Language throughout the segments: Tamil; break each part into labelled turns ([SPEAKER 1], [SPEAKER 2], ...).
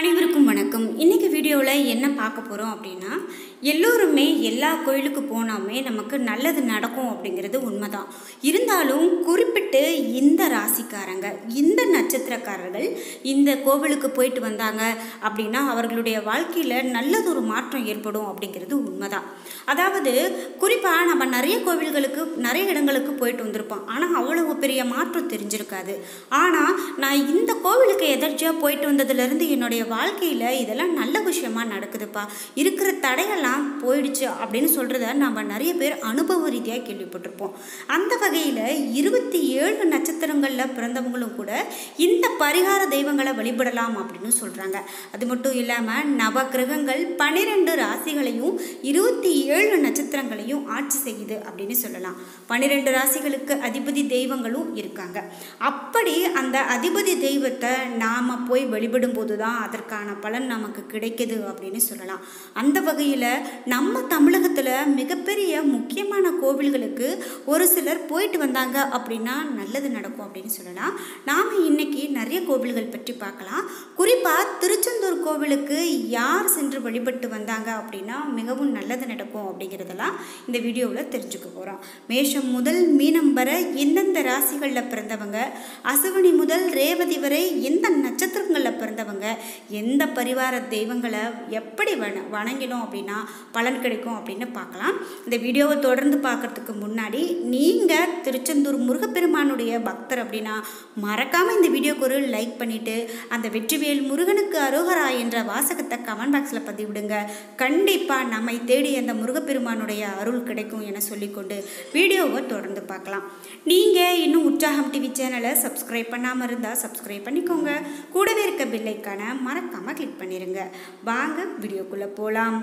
[SPEAKER 1] அனைவருக்கும் வணக்கம் இன்றைக்கி வீடியோவில் என்ன பார்க்க போகிறோம் அப்படின்னா எல்லோருமே எல்லா கோயிலுக்கு போனாமே நமக்கு நல்லது நடக்கும் அப்படிங்கிறது உண்மைதான் இருந்தாலும் குறிப்பிட்டு இந்த ராசிக்காரங்க இந்த நட்சத்திரக்காரர்கள் இந்த கோவிலுக்கு போயிட்டு வந்தாங்க அப்படின்னா அவர்களுடைய வாழ்க்கையில் நல்லதொரு மாற்றம் ஏற்படும் அப்படிங்கிறது உண்மைதான் அதாவது குறிப்பாக நம்ம நிறைய கோவில்களுக்கு நிறைய இடங்களுக்கு போயிட்டு வந்திருப்போம் ஆனால் அவ்வளவு பெரிய மாற்றம் தெரிஞ்சிருக்காது ஆனால் நான் இந்த கோவிலுக்கு எதர்ச்சியாக போயிட்டு வந்ததுலேருந்து என்னுடைய வாழ்க்கையில் இதெல்லாம் நல்ல விஷயமா நடக்குதுப்பா இருக்கிற தடையெல்லாம் போயிடுச்சு அப்படின்னு சொல்கிறத நம்ம நிறைய பேர் அனுபவ ரீதியாக கேள்விப்பட்டிருப்போம் அந்த வகையில் இருபத்தி ஏழு நட்சத்திரங்களில் பிறந்தவங்களும் கூட இந்த பரிகார தெய்வங்களை வழிபடலாம் அப்படின்னு சொல்கிறாங்க அது மட்டும் இல்லாமல் நவ கிரகங்கள் பன்னிரெண்டு ராசிகளையும் இருபத்தி ஏழு நட்சத்திரங்களையும் ஆட்சி செய்யுது அப்படின்னு சொல்லலாம் பன்னிரெண்டு ராசிகளுக்கு அதிபதி தெய்வங்களும் இருக்காங்க அப்படி அந்த அதிபதி தெய்வத்தை நாம் போய் வழிபடும் போது தான் அதற்கான பலன் நமக்கு கிடைக்குது அப்படின்னு சொல்லலாம் அந்த வகையில் நம்ம தமிழகத்தில் மிகப்பெரிய முக்கியமான கோவில்களுக்கு ஒரு சிலர் போயிட்டு வந்தாங்க அப்படின்னா நல்லது நடக்கும் அப்படின்னு சொல்லலாம் நாம் இன்னைக்கு நிறைய கோவில்கள் பற்றி பார்க்கலாம் குறிப்பாக திருச்செந்தூர் கோவிலுக்கு யார் சென்று வழிபட்டு வந்தாங்க அப்படின்னா மிகவும் நல்லது நடக்கும் அப்படிங்கிறதெல்லாம் இந்த வீடியோவில் தெரிஞ்சுக்க போகிறோம் மேஷம் முதல் மீனம் வரை எந்தெந்த ராசிகளில் பிறந்தவங்க அசுவனி முதல் ரேவதி வரை எந்த நட்சத்திரங்களில் பிறந்தவங்க எந்த பரிவார தெய்வங்களை எப்படி வண வணங்கினோம் அப்படின்னா பலன் கிடைக்கும் அப்படின்னு பார்க்கலாம் இந்த வீடியோவை தொடர்ந்து பார்க்கறதுக்கு முன்னாடி நீங்கள் திருச்செந்தூர் முருகப்பெருமானுடைய பக்தர் அப்படின்னா மறக்காமல் இந்த வீடியோக்கு ஒரு லைக் பண்ணிவிட்டு அந்த வெற்றிவேல் முருகனுக்கு அரோகரா என்ற வாசகத்தை கமெண்ட் பாக்ஸில் பதிவிடுங்க கண்டிப்பாக நம்மை தேடி அந்த முருகப்பெருமானுடைய அருள் கிடைக்கும் என சொல்லிக்கொண்டு வீடியோவை தொடர்ந்து பார்க்கலாம் நீங்கள் இன்னும் உற்சாகம் டிவி சேனலை சப்ஸ்கிரைப் பண்ணாமல் இருந்தால் சப்ஸ்கிரைப் பண்ணிக்கோங்க கூடவே இருக்க பில்லைக்கான மறக்காமல் கிளிக் பண்ணிடுங்க வாங்க வீடியோக்குள்ளே போகலாம்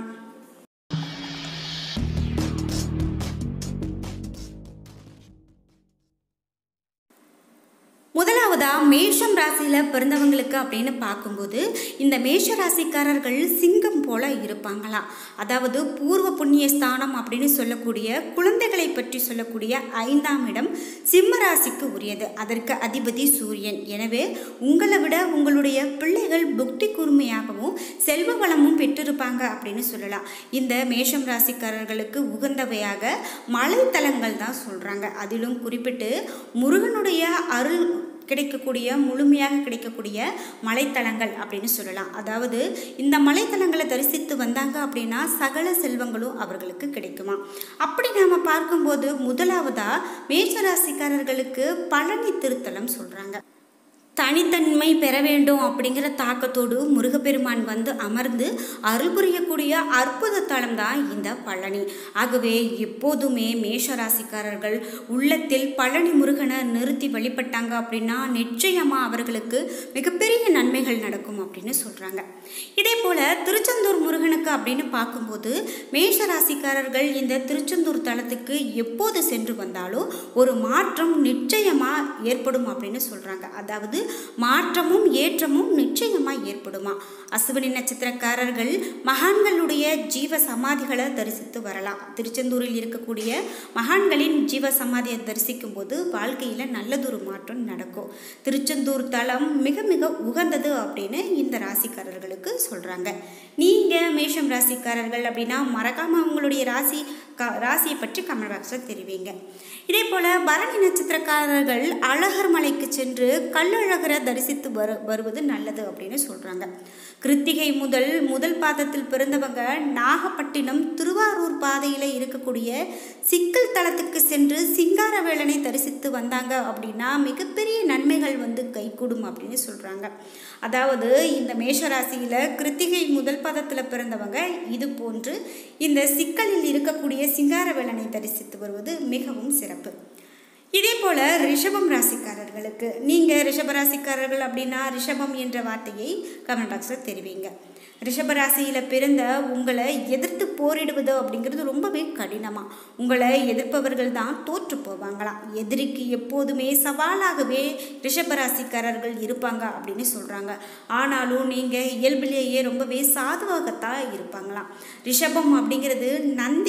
[SPEAKER 1] முதலாவதா மேஷம் ராசியில் பிறந்தவங்களுக்கு அப்படின்னு பார்க்கும்போது இந்த மேஷ ராசிக்காரர்கள் சிங்கம் போல இருப்பாங்களாம் அதாவது பூர்வ புண்ணிய ஸ்தானம் அப்படின்னு சொல்லக்கூடிய குழந்தைகளை பற்றி சொல்லக்கூடிய ஐந்தாம் இடம் சிம்ம ராசிக்கு உரியது அதற்கு அதிபதி சூரியன் எனவே உங்களை விட உங்களுடைய பிள்ளைகள் புக்தி கூர்மையாகவும் செல்வ வளமும் பெற்றிருப்பாங்க அப்படின்னு சொல்லலாம் இந்த மேஷம் ராசிக்காரர்களுக்கு உகந்தவையாக மலைத்தலங்கள் தான் சொல்கிறாங்க அதிலும் குறிப்பிட்டு முருகனுடைய அருள் கிடைக்கக்கூடிய முழுமையாக கிடைக்கக்கூடிய மலைத்தலங்கள் அப்படின்னு சொல்லலாம் அதாவது இந்த மலைத்தலங்களை தரிசித்து வந்தாங்க அப்படின்னா சகல செல்வங்களும் அவர்களுக்கு கிடைக்குமா அப்படி நாம் பார்க்கும்போது முதலாவதாக மேஷராசிக்காரர்களுக்கு பழனி திருத்தலம் சொல்கிறாங்க தனித்தன்மை பெற வேண்டும் அப்படிங்கிற தாக்கத்தோடு முருகப்பெருமான் வந்து அமர்ந்து அருள் புரியக்கூடிய அற்புத தலம் தான் இந்த பழனி ஆகவே எப்போதுமே மேஷராசிக்காரர்கள் உள்ளத்தில் பழனி முருகனை நிறுத்தி வழிபட்டாங்க அப்படின்னா நிச்சயமாக அவர்களுக்கு மிகப்பெரிய நன்மைகள் நடக்கும் அப்படின்னு சொல்கிறாங்க இதே போல் திருச்செந்தூர் முருகனுக்கு அப்படின்னு பார்க்கும்போது மேஷராசிக்காரர்கள் இந்த திருச்செந்தூர் தலத்துக்கு எப்போது சென்று வந்தாலும் ஒரு மாற்றம் நிச்சயமாக ஏற்படும் அப்படின்னு சொல்கிறாங்க அதாவது மாற்றமும் ஏற்றமும் நிச்சயமாக ஏற்படுமா அசுவனி நட்சத்திரக்காரர்கள் மகான்களுடைய ஜீவ சமாதிகளை தரிசித்து வரலாம் திருச்செந்தூரில் இருக்கக்கூடிய மகான்களின் ஜீவ சமாதியை தரிசிக்கும் போது வாழ்க்கையில் நல்லதொரு மாற்றம் நடக்கும் திருச்செந்தூர் தலம் மிக மிக உகந்தது அப்படின்னு இந்த ராசிக்காரர்களுக்கு சொல்கிறாங்க நீங்கள் மேஷம் ராசிக்காரர்கள் அப்படின்னா மறக்காமல் உங்களுடைய ராசி க ராசியை பற்றி கமெண்ட் பாக்ஸில் தெரிவிங்க இதே போல் பரணி நட்சத்திரக்காரர்கள் அழகர் மலைக்கு சென்று கல்லழகரை தரிசித்து வரு வருவது நல்லது அப்படின்னு சொல்கிறாங்க கிருத்திகை முதல் முதல் பாதத்தில் பிறந்தவங்க நாகப்பட்டினம் திருவாரூர் பாதையில் இருக்கக்கூடிய சிக்கல் தளத்துக்கு சென்று சிங்காரவேலனை தரிசித்து வந்தாங்க அப்படின்னா மிகப்பெரிய நன்மைகள் வந்து கைகூடும் அப்படின்னு சொல்கிறாங்க அதாவது இந்த மேஷராசியில் கிருத்திகை முதல் பாதத்தில் பிறந்தவங்க இது போன்று இந்த சிக்கலில் இருக்கக்கூடிய சிங்காரவேலனை தரிசித்து வருவது மிகவும் சிறப்பு இதே போல் ரிஷபம் ராசிக்காரர்களுக்கு நீங்கள் ரிஷப ராசிக்காரர்கள் அப்படின்னா ரிஷபம் என்ற வார்த்தையை கமெண்ட் பாக்ஸில் தெரிவிங்க ரிஷபராசியில் பிறந்த உங்களை எதிர்த்து போரிடுவது அப்படிங்கிறது ரொம்பவே கடினமாக உங்களை எதிர்ப்பவர்கள் தான் தோற்று போவாங்களாம் எதிரிக்கு எப்போதுமே சவாலாகவே ரிஷபராசிக்காரர்கள் இருப்பாங்க அப்படின்னு சொல்கிறாங்க ஆனாலும் நீங்கள் இயல்பிலேயே ரொம்பவே சாதுவாகத்தான் இருப்பாங்களாம் ரிஷபம் அப்படிங்கிறது நந்தி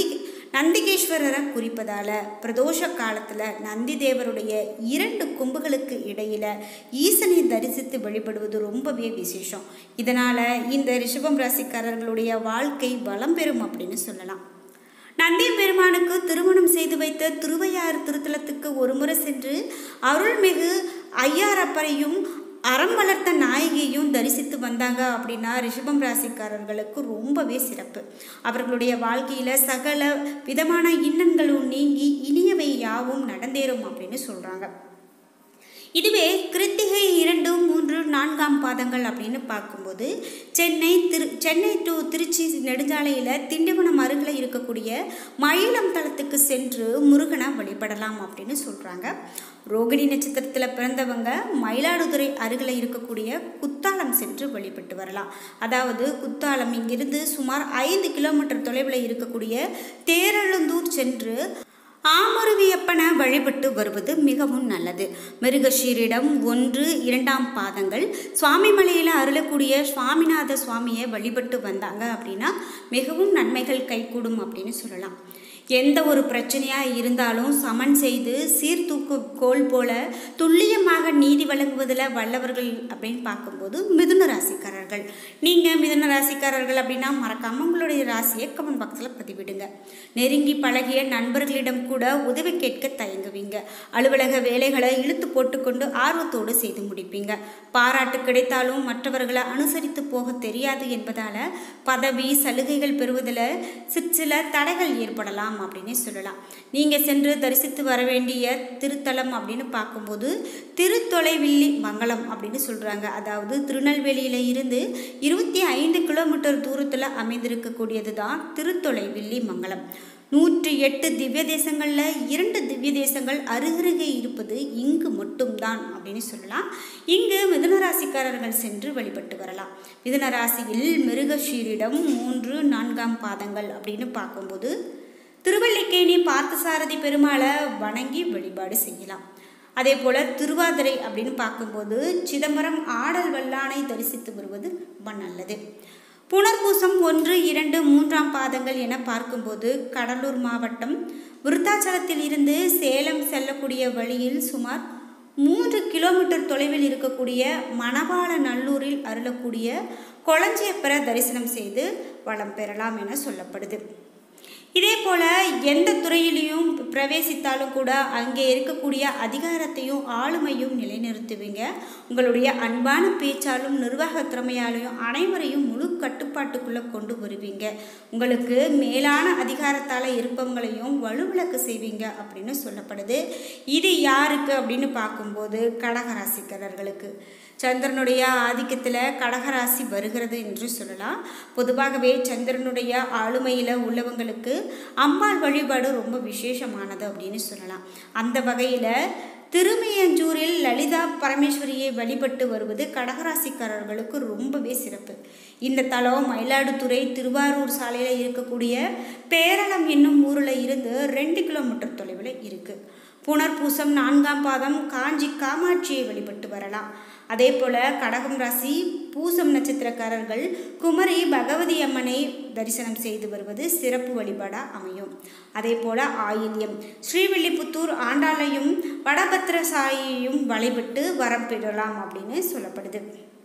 [SPEAKER 1] நந்திகேஸ்வரரை குறிப்பதால் பிரதோஷ காலத்தில் நந்தி தேவருடைய இரண்டு கொம்புகளுக்கு இடையில ஈசனை தரிசித்து வழிபடுவது ரொம்பவே விசேஷம் இதனால் இந்த ரிஷபம் ராசிக்காரர்களுடைய வாழ்க்கை வளம் பெறும் அப்படின்னு சொல்லலாம் நந்தி பெருமானுக்கு திருமணம் செய்து வைத்த திருவையாறு திருத்தலத்துக்கு ஒருமுறை சென்று அருள்மிகு ஐயாரப்பரையும் அறம் வளர்த்த நாயகியையும் தரிசித்து வந்தாங்க அப்படின்னா ரிஷபம் ராசிக்காரர்களுக்கு ரொம்பவே சிறப்பு அவர்களுடைய வாழ்க்கையில் சகல விதமான இன்னன்களும் நீங்கி இனியவை யாவும் நடந்தேறும் அப்படின்னு சொல்கிறாங்க இதுவே கிருத்திகை இரண்டு மூன்று நான்காம் பாதங்கள் அப்படின்னு பார்க்கும்போது சென்னை திரு சென்னை டு திருச்சி நெடுஞ்சாலையில் திண்டிவனம் அருகில் இருக்கக்கூடிய மயிலம் தளத்துக்கு சென்று முருகனை வழிபடலாம் அப்படின்னு சொல்கிறாங்க ரோகிணி நட்சத்திரத்தில் பிறந்தவங்க மயிலாடுதுறை அருகில் இருக்கக்கூடிய குத்தாலம் சென்று வழிபட்டு வரலாம் அதாவது குத்தாலம் இங்கிருந்து சுமார் ஐந்து கிலோமீட்டர் தொலைவில் இருக்கக்கூடிய தேரெழுந்தூர் சென்று ஆமருவியப்பனை வழிபட்டு வருவது மிகவும் நல்லது மிருகஷீரிடம் ஒன்று இரண்டாம் பாதங்கள் சுவாமிமலையில் அருளக்கூடிய சுவாமிநாத சுவாமியை வழிபட்டு வந்தாங்க அப்படின்னா மிகவும் நன்மைகள் கைகூடும் அப்படின்னு சொல்லலாம் எந்த ஒரு பிரச்சனையாக இருந்தாலும் சமன் செய்து சீர்தூக்கு கோல் போல துல்லியமாக நீதி வழங்குவதில் வல்லவர்கள் அப்படின்னு பார்க்கும்போது மிதுன ராசிக்காரர்கள் நீங்கள் மிதுன ராசிக்காரர்கள் அப்படின்னா மறக்காமல் உங்களுடைய ராசியை கமெண்ட் பாக்ஸில் பதிவிடுங்க நெருங்கி பழகிய நண்பர்களிடம் கூட உதவி கேட்க தயங்குவீங்க அலுவலக வேலைகளை இழுத்து போட்டுக்கொண்டு ஆர்வத்தோடு செய்து முடிப்பீங்க பாராட்டு கிடைத்தாலும் மற்றவர்களை அனுசரித்து போக தெரியாது என்பதால் பதவி சலுகைகள் பெறுவதில் சிற்சில தடைகள் ஏற்படலாம் அப்படின்னு சொல்லலாம் நீங்கள் சென்று தரிசித்து வர வேண்டிய திருத்தலம் அப்படின்னு பார்க்கும்போது திருத்தொலைவில்லி மங்கலம் அப்படின்னு சொல்கிறாங்க அதாவது திருநெல்வேலியில் இருந்து இருபத்தி ஐந்து கிலோமீட்டர் தூரத்தில் அமைந்திருக்கக்கூடியது தான் திருத்தொலைவில்லி மங்கலம் நூற்றி எட்டு திவ்ய தேசங்களில் இரண்டு திவ்ய தேசங்கள் அருகருகே இருப்பது இங்கு மட்டும்தான் அப்படின்னு சொல்லலாம் இங்கு மிதுனராசிக்காரர்கள் சென்று வழிபட்டு வரலாம் மிதுனராசியில் மிருகஷீரிடம் மூன்று நான்காம் பாதங்கள் அப்படின்னு பார்க்கும்போது திருவல்லிக்கேணி பார்த்தசாரதி பெருமாளை வணங்கி வழிபாடு செய்யலாம் அதே போல் திருவாதிரை அப்படின்னு பார்க்கும்போது சிதம்பரம் ஆடல் வல்லானை தரிசித்து வருவது ரொம்ப நல்லது புனர்பூசம் ஒன்று இரண்டு மூன்றாம் பாதங்கள் என பார்க்கும்போது கடலூர் மாவட்டம் விருத்தாச்சலத்தில் இருந்து சேலம் செல்லக்கூடிய வழியில் சுமார் மூன்று கிலோமீட்டர் தொலைவில் இருக்கக்கூடிய மணவாள நல்லூரில் அருளக்கூடிய கொளஞ்சியப்பரை தரிசனம் செய்து வளம் பெறலாம் என சொல்லப்படுது இதே போல் எந்த துறையிலையும் பிரவேசித்தாலும் கூட அங்கே இருக்கக்கூடிய அதிகாரத்தையும் ஆளுமையும் நிலைநிறுத்துவீங்க உங்களுடைய அன்பான பேச்சாலும் நிர்வாக திறமையாலையும் அனைவரையும் முழு கட்டுப்பாட்டுக்குள்ளே கொண்டு வருவீங்க உங்களுக்கு மேலான அதிகாரத்தால் இருப்பவங்களையும் வலுவிளக்கு செய்வீங்க அப்படின்னு சொல்லப்படுது இது யாருக்கு அப்படின்னு பார்க்கும்போது கடகராசிக்காரர்களுக்கு சந்திரனுடைய ஆதிக்கத்தில் கடகராசி வருகிறது என்று சொல்லலாம் பொதுவாகவே சந்திரனுடைய ஆளுமையில் உள்ளவங்களுக்கு அம்பாள் வழிபாடு ரொம்ப விசேஷமானது அப்படின்னு சொல்லலாம் அந்த வகையில் திருமையஞ்சூரில் லலிதா பரமேஸ்வரியை வழிபட்டு வருவது கடகராசிக்காரர்களுக்கு ரொம்பவே சிறப்பு இந்த தலம் மயிலாடுதுறை திருவாரூர் சாலையில் இருக்கக்கூடிய பேரளம் என்னும் ஊரில் இருந்து ரெண்டு கிலோமீட்டர் தொலைவில் இருக்குது புனர்பூசம் நான்காம் பாதம் காஞ்சி காமாட்சியை வழிபட்டு வரலாம் அதே போல் கடகம் ராசி பூசம் நட்சத்திரக்காரர்கள் குமரி பகவதி அம்மனை தரிசனம் செய்து வருவது சிறப்பு வழிபாடாக அமையும் அதே போல் ஆயில்யம் ஸ்ரீவில்லிபுத்தூர் ஆண்டாளையும் வடபத்திரசாயியையும் வழிபட்டு வரம் பெறலாம் அப்படின்னு சொல்லப்படுது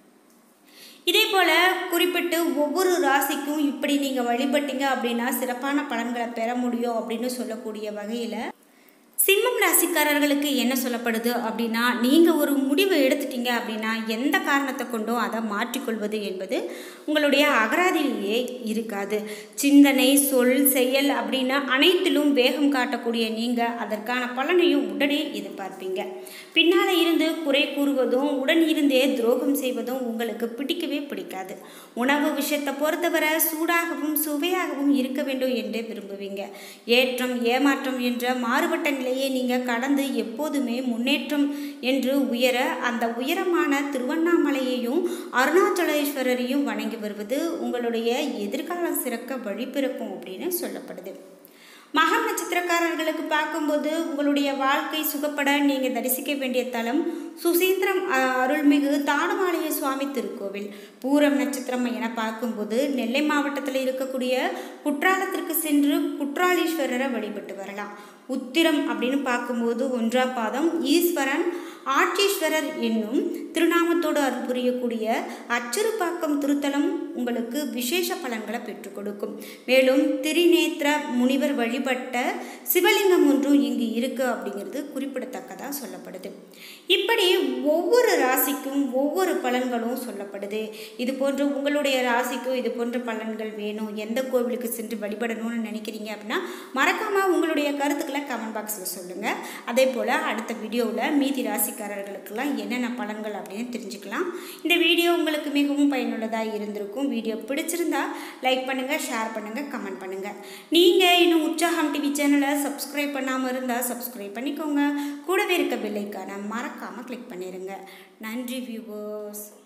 [SPEAKER 1] இதே போல் குறிப்பிட்டு ஒவ்வொரு ராசிக்கும் இப்படி நீங்கள் வழிபட்டீங்க அப்படின்னா சிறப்பான பலன்களை பெற முடியும் அப்படின்னு சொல்லக்கூடிய வகையில் சிம்மம் ராசிக்காரர்களுக்கு என்ன சொல்லப்படுது அப்படின்னா நீங்கள் ஒரு முடிவை எடுத்துட்டீங்க அப்படின்னா எந்த காரணத்தை கொண்டோ அதை மாற்றிக்கொள்வது என்பது உங்களுடைய அகராதியிலேயே இருக்காது சிந்தனை சொல் செயல் அப்படின்னா அனைத்திலும் வேகம் காட்டக்கூடிய நீங்கள் அதற்கான பலனையும் உடனே எதிர்பார்ப்பீங்க பின்னால் இருந்து குறை கூறுவதும் உடன் இருந்தே துரோகம் செய்வதும் உங்களுக்கு பிடிக்கவே பிடிக்காது உணவு விஷயத்தை பொறுத்தவரை சூடாகவும் சுவையாகவும் இருக்க வேண்டும் என்றே விரும்புவீங்க ஏற்றம் ஏமாற்றம் என்ற மாறுபட்ட நிலையை நீங்கள் கடந்து எப்போதுமே முன்னேற்றம் என்று உயர அந்த உயரமான திருவண்ணாமலையையும் அருணாச்சலேஸ்வரரையும் வணங்கி வருவது உங்களுடைய எதிர்காலம் சிறக்க வழிபிறக்கும் அப்படின்னு சொல்லப்படுது மகம் நட்சத்திரக்காரர்களுக்கு பார்க்கும்போது உங்களுடைய வாழ்க்கை சுகப்பட நீங்கள் தரிசிக்க வேண்டிய தலம் சுசீந்திரம் அஹ், அருள்மிகு தானுமாலய சுவாமி திருக்கோவில் பூரம் நட்சத்திரம் என பார்க்கும்போது நெல்லை மாவட்டத்தில் இருக்கக்கூடிய குற்றாலத்திற்கு சென்று குற்றாலீஸ்வரரை வழிபட்டு வரலாம் உத்திரம் அப்படின்னு பார்க்கும்போது ஒன்றாம் பாதம் ஈஸ்வரன் ஆட்சீஸ்வரர் என்னும் திருநாமத்தோடு அருள் புரியக்கூடிய அச்சிறுபாக்கம் திருத்தலம் உங்களுக்கு விசேஷ பலன்களை பெற்றுக் கொடுக்கும் மேலும் திரிநேத்திர முனிவர் வழிபட்ட சிவலிங்கம் ஒன்றும் இங்கு இருக்கு அப்படிங்கிறது குறிப்பிடத்தக்கதாக சொல்லப்படுது இப்படி ஒவ்வொரு ராசிக்கும் ஒவ்வொரு பலன்களும் சொல்லப்படுது இது போன்று உங்களுடைய ராசிக்கும் இது போன்ற பலன்கள் வேணும் எந்த கோவிலுக்கு சென்று வழிபடணும்னு நினைக்கிறீங்க அப்படின்னா மறக்காமல் உங்களுடைய கருத்துக்களை கமெண்ட் பாக்ஸில் சொல்லுங்கள் அதே போல் அடுத்த வீடியோவில் மீதி ராசிக்காரர்களுக்கெல்லாம் என்னென்ன பலன்கள் அப்படின்னு தெரிஞ்சுக்கலாம் இந்த வீடியோ உங்களுக்கு மிகவும் பயனுள்ளதாக இருந்திருக்கும் வீடியோ பிடிச்சிருந்தா லைக் பண்ணுங்கள் ஷேர் பண்ணுங்கள் கமெண்ட் பண்ணுங்கள் நீங்கள் இன்னும் உற்சாகம் டிவி சேனலை சப்ஸ்கிரைப் பண்ணாமல் இருந்தால் சப்ஸ்கிரைப் பண்ணிக்கோங்க கூடவே இருக்க பெல்லைக்கான மறக்காமல் கிளிக் பண்ணிடுங்க நன்றி வியூவர்ஸ்